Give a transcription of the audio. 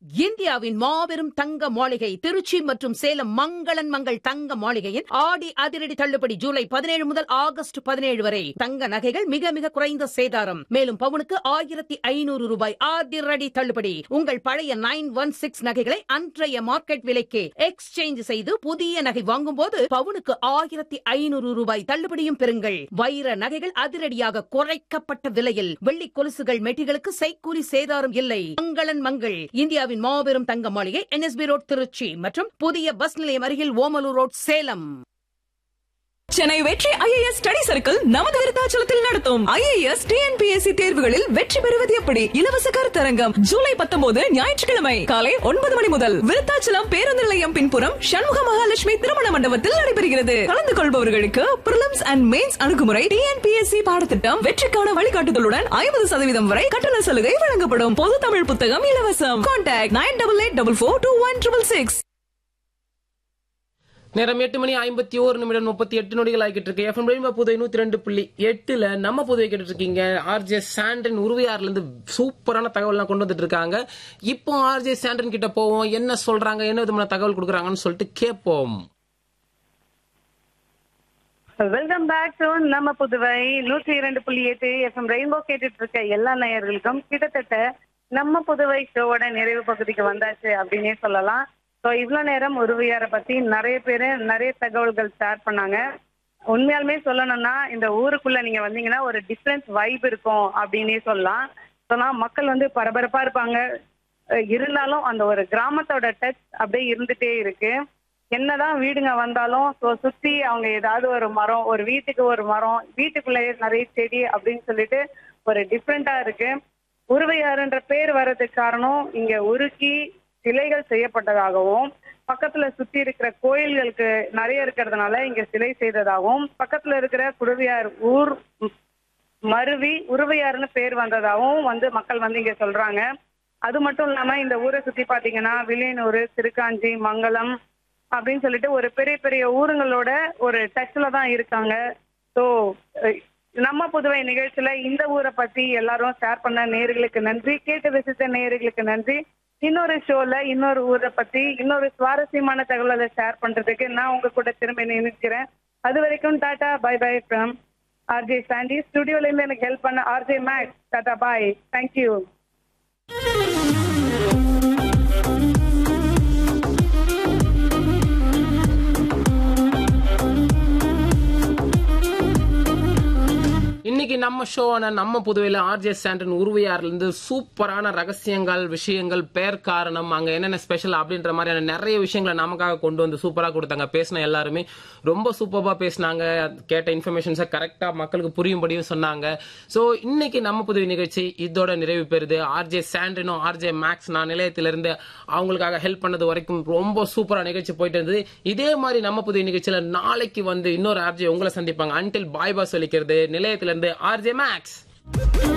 இந்தியாவின் மாபெரும் தங்க மாளிகை திருச்சி மற்றும் சேலம் மங்களன் மங்கள் தங்க மாளிகையின் ஆடி அதிரடி தள்ளுபடி ஜூலை பதினேழு முதல் ஆகஸ்ட் பதினேழு வரை தங்க நகைகள் மிக மிக குறைந்த சேதாரம் மேலும் பவுனுக்கு ஆயிரத்தி ஐநூறு ரூபாய் அதிரடி தள்ளுபடி உங்கள் பழைய நைன் ஒன் சிக்ஸ் நகைகளை அன்றைய மார்க்கெட் விலைக்கு எக்ஸ்சேஞ்ச் செய்து புதிய நகை வாங்கும்போது பவுனுக்கு ஆயிரத்தி ஐநூறு ரூபாய் தள்ளுபடியும் பெறுங்கள் வைர நகைகள் அதிரடியாக குறைக்கப்பட்ட விலையில் வெள்ளி கொலுசுகள் மெட்டிகளுக்கு செய்கூலி சேதாரம் இல்லை மங்களன் மங்கள் இந்தியாவின் மாபெரும் தங்க மாளிகை என்எஸ்பி ரோட் திருச்சி மற்றும் புதிய பஸ் நிலையம் அருகில் ஓமலூர் ரோட் சேலம் சென்னை வெற்றி ஐஏஎஸ் ஸ்டடி சர்க்கிள் நமது விருத்தாச்சலத்தில் நடத்தும் ஐஏஎஸ் டிஎன்பிஎஸ்சி தேர்வுகளில் வெற்றி பெறுவது எப்படி இலவச கருத்தரங்கம் ஜூலை பத்தொன்பது ஞாயிற்றுக்கிழமை காலை ஒன்பது மணி முதல் விருத்தாச்சலம் பேருந்து நிலையம் பின்புறம் சண்முக மகாலட்சுமி திருமண மண்டபத்தில் நடைபெறுகிறது கலந்து கொள்பவர்களுக்கு பிரிலிம்ஸ் அண்ட் மெயின்ஸ் அணுகுமுறை டிஎன்பிஎஸ்சி பாடத்திட்டம் வெற்றிக்கான வழிகாட்டுதலுடன் ஐம்பது சதவீதம் வரை கட்டண சலுகை வழங்கப்படும் பொது தமிழ் புத்தகம் இலவசம் contact nine double eight double four two one triple six நேரம் எட்டு மணி ஐம்பத்தி ஓரு நிமிடம் முப்பத்தி எட்டு நொடிகள் ஆகிட்டு இருக்கு எஃப்எம் ரெயின்போ புதை நூத்தி ரெண்டு புள்ளி எட்டுல நம்ம புதுவை கேட்டுட்டு இருக்கீங்க ஆர்ஜே சாண்டன் உருவையார்ல இருந்து சூப்பரான தகவல்லாம் கொண்டு வந்துட்டு இருக்காங்க இப்போ ஆர்ஜே சாண்டன் கிட்ட போவோம் என்ன சொல்றாங்க என்ன விதமான தகவல் கொடுக்குறாங்கன்னு சொல்லிட்டு கேட்போம் வெல்கம் பேக் டு நம்ம புதுவை நூற்றி இரண்டு புள்ளி எட்டு எஃப்எம் ரெயின்போ கேட்டுட்டு இருக்க எல்லா நேயர்களுக்கும் கிட்டத்தட்ட நம்ம புதுவை ஷோவோட நிறைவு பகுதிக்கு வந்தாச்சு அப்படின்னே சொல்லலாம் ஸோ இவ்வளோ நேரம் உருவியாரை பத்தி நிறைய பேர் நிறைய தகவல்கள் ஷேர் பண்ணாங்க உண்மையாலுமே சொல்லணும்னா இந்த ஊருக்குள்ள நீங்க வந்தீங்கன்னா ஒரு டிஃப்ரெண்ட் வைப் இருக்கும் அப்படின்னே சொல்லலாம் சொன்னா மக்கள் வந்து பரபரப்பா இருப்பாங்க அஹ் இருந்தாலும் அந்த ஒரு கிராமத்தோட டச் அப்படியே இருந்துட்டே இருக்கு என்னதான் வீடுங்க வந்தாலும் ஸோ சுத்தி அவங்க ஏதாவது ஒரு மரம் ஒரு வீட்டுக்கு ஒரு மரம் வீட்டுக்குள்ளேயே நிறைய செடி அப்படின்னு சொல்லிட்டு ஒரு டிஃப்ரெண்டா இருக்கு உருவையாறுன்ற பேர் வர்றதுக்கு காரணம் இங்க உருக்கி சிலைகள் செய்யப்பட்டதாகவும் பக்கத்துல சுத்தி இருக்கிற கோயில்களுக்கு நிறைய இருக்கிறதுனால இங்க சிலை செய்ததாகவும் பக்கத்துல இருக்கிற குருவியார் ஊர் ம், மருவி உருவையாறுன்னு பேர் வந்ததாகவும் வந்து மக்கள் வந்து இங்க சொல்றாங்க அது மட்டும் இல்லாம இந்த ஊரை சுத்தி பாத்தீங்கன்னா வில்லியனூர் திருக்காஞ்சி மங்களம் அப்படின்னு சொல்லிட்டு ஒரு பெரிய பெரிய ஊருங்களோட ஒரு டச்ல தான் இருக்காங்க ஸோ நம்ம புதுவை நிகழ்ச்சியில இந்த ஊரை பத்தி எல்லாரும் ஷேர் பண்ண நேயர்களுக்கு நன்றி கேட்டு ரசித்த நேயர்களுக்கு நன்றி இன்னொரு ஷோல இன்னொரு ஊரை பத்தி இன்னொரு சுவாரஸ்யமான தகவலை ஷேர் பண்றதுக்கு நான் உங்க கூட திரும்ப நினைக்கிறேன் அது வரைக்கும் tata bye bye from RJ Sandy ஸ்டுடியோல இருந்து எனக்கு ஹெல்ப் பண்ண RJ Max tata bye thank you இன்னைக்கு நம்ம ஷோவான நம்ம புதுவையில ஆர்ஜே சாண்டன் உருவையார்ல இருந்து சூப்பரான ரகசியங்கள் விஷயங்கள் பேர் காரணம் அங்க என்னென்ன ஸ்பெஷல் அப்படின்ற மாதிரியான நிறைய விஷயங்களை நமக்காக கொண்டு வந்து சூப்பரா கொடுத்தாங்க பேசின எல்லாருமே ரொம்ப சூப்பரா பேசினாங்க கேட்ட இன்ஃபர்மேஷன்ஸை கரெக்டா மக்களுக்கு புரியும்படியும் சொன்னாங்க சோ இன்னைக்கு நம்ம புதுவை நிகழ்ச்சி இதோட நிறைவு பெறுது ஆர்ஜே சாண்டனும் ஆர்ஜே மேக்ஸ் நான் நிலையத்திலிருந்து அவங்களுக்காக ஹெல்ப் பண்ணது வரைக்கும் ரொம்ப சூப்பரா நிகழ்ச்சி போயிட்டு இருந்தது இதே மாதிரி நம்ம புதிய நிகழ்ச்சியில நாளைக்கு வந்து இன்னொரு ஆர்ஜே உங்களை சந்திப்பாங்க அன்டில் பாய் பாய் சொல்லிக்கிறது நிலையத்திலிருந்து ஆர்ஜே மேக்ஸ்